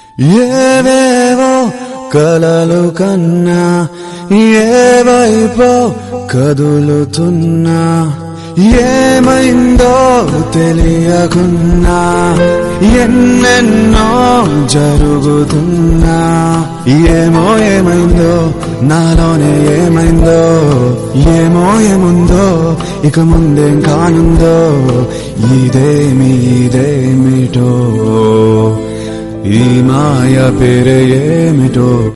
ఏవేవో కలలు కన్నా ఏ వైపో కదులుతున్నా ఏమైందో తెలియకున్నా ఎన్నెన్నో జరుగుతున్నా ఏమో ఏమైందో నాలోనే ఏమైందో ఏమో ఏముందో ఇక ముందేం కానుందో ఇదేమి ఇదేమిటో ఈ మాయ పేరు ఏమిటో